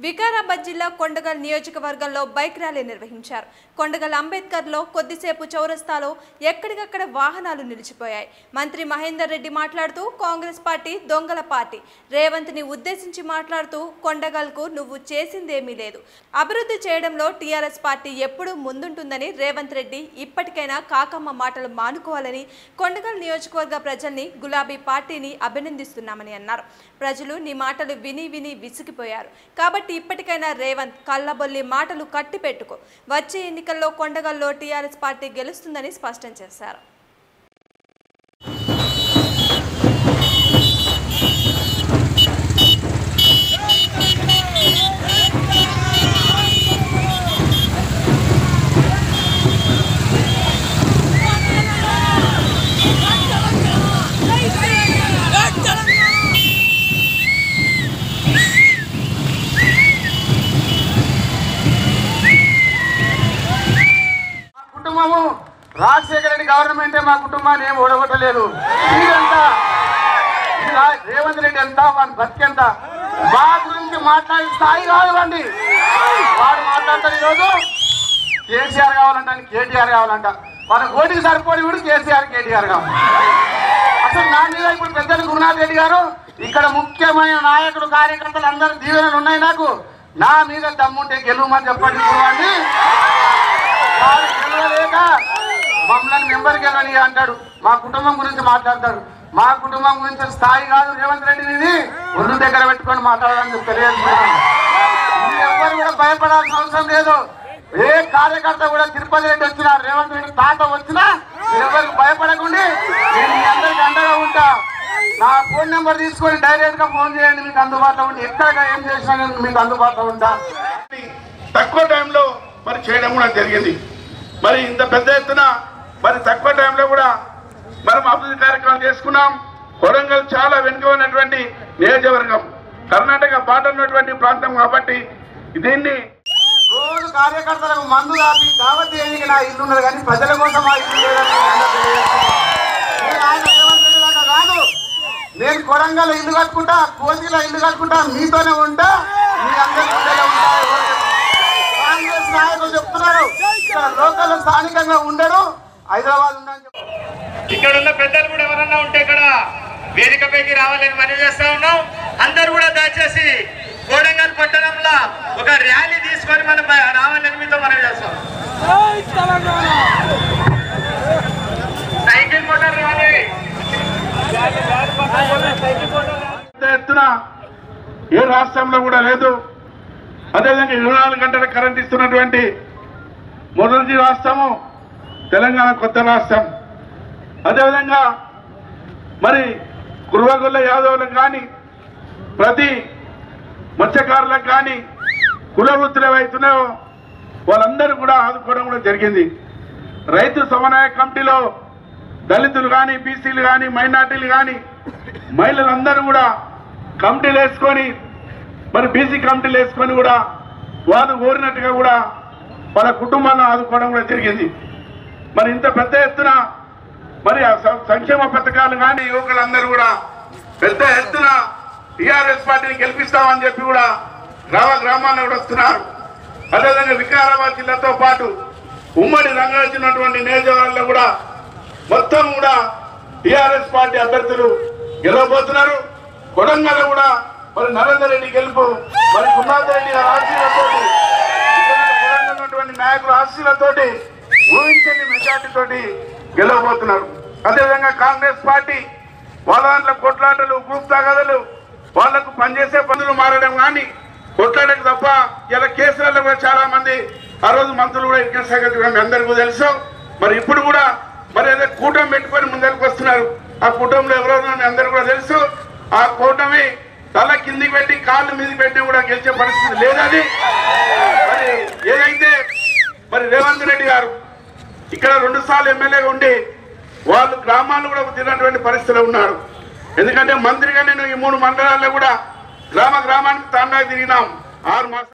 వికారాబాద్ జిల్లా కొండగల్ నియోజకవర్గంలో bike rally నిర్వహించారు కొండగల్ అంబేద్కర్లో కొద్దిసేపు చౌరస్తాలో ఎక్కడికక్కడ వాహనాలు నిలిచిపోయాయి మంత్రి మహేందర్ రెడ్డి మాట్లాడుతూ కాంగ్రెస్ పార్టీ దొంగల పార్టీ రేవంత్ని ఉద్దేశించి మాట్లాడుతూ కొండగల్కు నువ్వు చేసిందేమీ లేదు అభివృద్ధి చేయడంలో టీఆర్ఎస్ పార్టీ ఎప్పుడూ ముందుంటుందని రేవంత్ రెడ్డి ఇప్పటికైనా కాకమ్మ మాటలు మానుకోవాలని కొండగల్ నియోజకవర్గ ప్రజల్ని గులాబీ పార్టీని అభినందిస్తున్నామని అన్నారు ప్రజలు నీ మాటలు విని విని విసిగిపోయారు కాబట్టి ఇప్పటికైనా రేవంత్ కళ్ళబొల్లి మాటలు కట్టిపెట్టుకో వచ్చే ఎన్నికల్లో కొండగల్లో టీఆర్ఎస్ పార్టీ గెలుస్తుందని స్పష్టం చేశారు మా కుటుంబము రాజశేఖర రెడ్డి గవర్నమెంటే మా కుటుంబాన్ని ఏం ఓడగొట్టలేదు మీరంతా ఈ రా- రేవంత్ రెడ్డి ఎంత వాడి బతికెంత మా గురించి మాట్లాడే స్థాయి కాదండి వాడు మాట్లాడతాడు ఈరోజు కేసీఆర్ కావాలంట అని కేటీఆర్ కావాలంట మన ఓటికి సరిపోయి కూడా కేసీఆర్ కేటీఆర్ కావాలి అసలు నా మీద ఇప్పుడు పెద్దలు గురునాథ్ రెడ్డి గారు ఇక్కడ ముఖ్యమైన నాయకుడు కార్యకర్తలు అందరూ దీవెనలు ఉన్నాయి నాకు నా మీద దమ్ముంటే గెలువమని చెప్పండి గురువాన్ని వాడు గెలవలేక మమ్మల్ని మెంబర్ గెలవని అంటాడు మా కుటుంబం గురించి మాట్లాడతాడు మా కుటుంబం గురించి స్థాయి కాదు రేవంత్ రెడ్డిని ఒళ్ళు దగ్గర పెట్టుకొని మాట్లాడాలని తెలియజేస్తున్నాను ఎవరు కూడా భయపడాల్సిన అవసరం లేదు ఏ కార్యకర్త కూడా తిరుపతి రెడ్డి వచ్చినా రేవంత్ రెడ్డి తాత వచ్చినా ఎవరికి భయపడకుండా నేను మీ అందరికి అండగా ఉంటా నా ఫోన్ నెంబర్ తీసుకొని డైరెక్ట్ గా ఫోన్ చేయండి మీకు అందుబాటులో ఉండి ఎక్కడ ఏం చేసినా నేను మీకు అందుబాటులో ఉంటా తక్కువ టైంలో మరి చేయడం కూడా జరిగింది మరి ఇంత పెద్ద ఎత్తున మరి తక్కువ టైంలో కూడా మనం అభివృద్ధి కార్యక్రమాలు చేసుకున్నాం వరంగల్ చాలా వెనుకబడినటువంటి నియోజకవర్గం కర్ణాటక బాట ఉన్నటువంటి ప్రాంతం కాబట్టి దీన్ని రోజు కార్యకర్తలకు మందు దాటి దావత్ చేయడానికి నా ఇల్లు ఉన్నది కానీ ప్రజల కోసం ఆ ఇల్లు లేదని నేను అందరికీ తెలియజేస్తున్నాను. నేను ఆయన రేవంత్ రెడ్డి లాగా కాదు నేను కొడంగల్ ఇల్లు కట్టుకుంటా కోసిలో ఇల్లు కట్టుకుంటా మీతోనే ఉంటా మీ అందరి గుండెలో ఉంటా ఎవరు- కాంగ్రెస్ నాయకులు చెప్తున్నారు ఇక్కడ లోకల్ స్థానికంగా ఉండడు హైదరాబాద్ ఉండని చెప్తున్నారు ఇక్కడ ఉన్న పెద్దలు కూడా ఎవరన్నా ఉంటే ఇక్కడ వేదికపైకి రావాలని మనవి చేస్తా ఉన్నాం అందరూ కూడా దయచేసి కోడంగల్ పట్టణంలో ఒక ర్యాలీ తీసుకొని మనం బయ- రావాలని మీతో మనవి చేస్తాం సైకిల్ మోటార్ ర్యాలీ పెద్ద ఎత్తున ఏ రాష్ట్రంలో కూడా లేదు అదేవిధంగా ఇరవై నాలుగు గంటల కరెంట్ ఇస్తున్నటువంటి మొదటి రాష్ట్రము తెలంగాణ కొత్త రాష్ట్రం అదేవిధంగా మరి గురువగొల్ల యాదవులకు కానీ ప్రతి మత్స్యకారులకు కానీ కుల వృత్తులు ఏవైతున్నాయో వాళ్ళందరూ కూడా ఆదుకోవడం కూడా జరిగింది రైతు సమన్వయ కమిటీలో దళితులు కానీ బీసీలు కానీ మైనార్టీలు కానీ మహిళలందరూ కూడా కమిటీలు వేసుకొని మరి బీసీ కమిటీలు వేసుకొని కూడా వారు కోరినట్టుగా కూడా వాళ్ళ కుటుంబాలను ఆదుకోవడం కూడా జరిగింది మరి ఇంత పెద్ద ఎత్తున మరి ఆ సం- సంక్షేమ పథకాలు కానీ యువకులందరూ కూడా పెద్ద ఎత్తున టీఆర్ఎస్ పార్టీని గెలిపిస్తామని చెప్పి కూడా గ్రామ గ్రామాల్లో కూడా వస్తున్నారు అదేవిధంగా వికారాబాద్ జిల్లాతో పాటు ఉమ్మడి రంగారెడ్డి ఉన్నటువంటి నియోజకవర్గాల్లో కూడా మొత్తం కూడా టిఆర్ఎస్ పార్టీ అభ్యర్థులు గెలవబోతున్నారు కొడంగల్ కూడా మరి నరేందర్ రెడ్డి గెలుపు మరి గురునాథ్ రెడ్డి గారి ఆశీర్వాదంతోటి ఇక్కడ కొడంగల్ ఉన్నటువంటి నాయకుల ఆశీర్వాదంతోటి ఊహించని మెజార్టీ తోటి గెలవబోతున్నారు అదేవిధంగా కాంగ్రెస్ పార్టీ వాళ్ళ దాంట్లో కొట్లాటలు గ్రూప్ తగాదలు వాళ్లకు పనిచేసే పనులు మారడం కానీ కొట్లాడకు తప్ప ఇలా కేసులలో కూడా చాలా మంది ఆ రోజు మంత్రులు కూడా ఇరికిన సంగతి కూడా మీ అందరికీ తెలుసు మరి ఇప్పుడు కూడా మరి ఏదో కూటమి పెట్టుకొని ముందరికి వస్తున్నారు ఆ కూటమిలో ఎవరెవరో మీ అందరూ కూడా తెలుసు ఆ కూటమి తల కిందికి పెట్టి కాళ్ళు మీదకి పెట్టి కూడా గెలిచే పరిస్థితి లేదది మరి ఏదైతే మరి రేవంత్ రెడ్డి గారు ఇక్కడ రెండు సార్లు ఎమ్మెల్యేగా ఉండి వాళ్ళు గ్రామాల్లో కూడా తిన్నటువంటి పరిస్థితిలో ఉన్నారు ఎందుకంటే మంత్రిగా నేను ఈ మూడు మండలాల్లో కూడా గ్రామ గ్రామానికి తాండా తిరిగినాం ఆరు మాసాలు